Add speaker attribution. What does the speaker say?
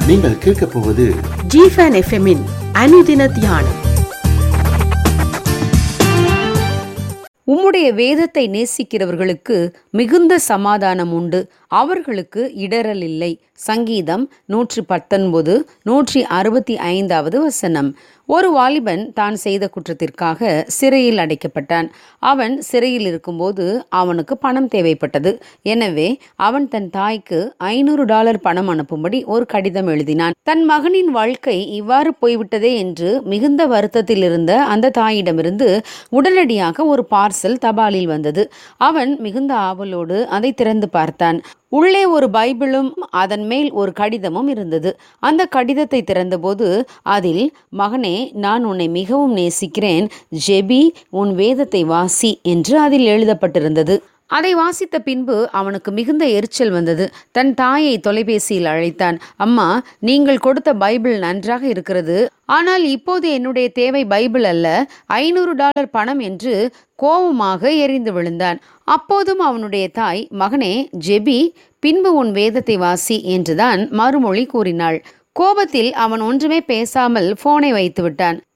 Speaker 1: நீங்கள் கேட்கப் போவது
Speaker 2: ஜிஃபன் எஃப்எம்மின் அனுதின தியானம்
Speaker 3: உம்முடைய வேதத்தை நேசிக்கிறவர்களுக்கு மிகுந்த சமாதானம் உண்டு அவர்களுக்கு இடரல் இல்லை சங்கீதம் நூற்றி பத்தொன்பது நூற்றி அறுபத்தி ஐந்தாவது வசனம் ஒரு வாலிபன் தான் செய்த குற்றத்திற்காக சிறையில் அடைக்கப்பட்டான் அவன் சிறையில் இருக்கும்போது அவனுக்கு பணம் தேவைப்பட்டது எனவே அவன் தன் தாய்க்கு ஐநூறு டாலர் பணம் அனுப்பும்படி ஒரு கடிதம் எழுதினான் தன் மகனின் வாழ்க்கை இவ்வாறு போய்விட்டதே என்று மிகுந்த வருத்தத்தில் இருந்த அந்த தாயிடமிருந்து உடனடியாக ஒரு பார்சல் தபாலில் வந்தது அவன் மிகுந்த ஆவலோடு அதை திறந்து பார்த்தான் உள்ளே ஒரு பைபிளும் அதன் மேல் ஒரு கடிதமும் இருந்தது அந்த கடிதத்தை திறந்தபோது அதில் மகனே நான் உன்னை மிகவும் நேசிக்கிறேன் ஜெபி உன் வேதத்தை வாசி என்று அதில் எழுதப்பட்டிருந்தது அதை வாசித்த பின்பு அவனுக்கு மிகுந்த எரிச்சல் வந்தது தன் தாயை தொலைபேசியில் அழைத்தான் அம்மா நீங்கள் கொடுத்த பைபிள் நன்றாக இருக்கிறது ஆனால் இப்போது என்னுடைய தேவை பைபிள் அல்ல ஐநூறு டாலர் பணம் என்று கோபமாக எரிந்து விழுந்தான் அப்போதும் அவனுடைய தாய் மகனே ஜெபி பின்பு உன் வேதத்தை வாசி என்றுதான் மறுமொழி கூறினாள் கோபத்தில் அவன் ஒன்றுமே பேசாமல் போனை வைத்து விட்டான்